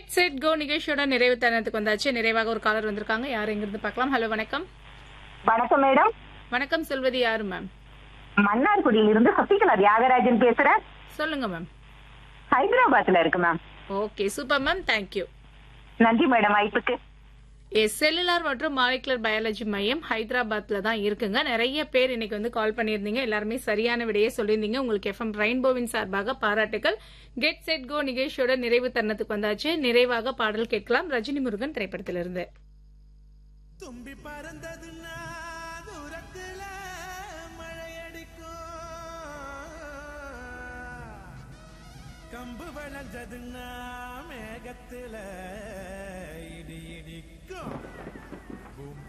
get set go நிகழ்ச்சியோட நிறைவு தருணத்துக்கு வந்தாச்சு நிறைவாக ஒரு காலர் வந்திருக்காங்க யார் எங்கிருந்து பார்க்கலாம் ஹலோ வணக்கம் வணக்கம் மேடம் வணக்கம் சொல்வது யாரு மேம் மன்னார்குடியில இருந்து சசிகலா தியாகராஜன் பேசுறேன் சொல்லுங்க மேம் ஹைதராபாத்ல இருக்கு ma'am okay super ma'am thank you நன்றி மேடம் வாய்ப்புக்கு எஸ் செல்லுலார் மற்றும் மாலிகுலர் பயாலஜி மையம் ஹைதராபாத்ல தான் இருக்குங்க நிறைய பேர் இன்னைக்கு வந்து கால் பண்ணியிருந்தீங்க எல்லாருமே சரியான விடையே சொல்லியிருந்தீங்க உங்களுக்கு எஃப்எம் ரெயின்போவின் சார்பாக பாராட்டுகள் கெட் செட் கோ நிகழ்ச்சியோட நிறைவு தருணத்துக்கு வந்தாச்சு நிறைவாக பாடல் கேட்கலாம் ரஜினி முருகன் திரைப்படத்திலிருந்து தும்பி பறந்ததுன்னா தூரத்துல மழையடிக்கும் கம்பு விளைஞ்சதுன்னா மேகத்துல இடி இடிக்கும் பூம்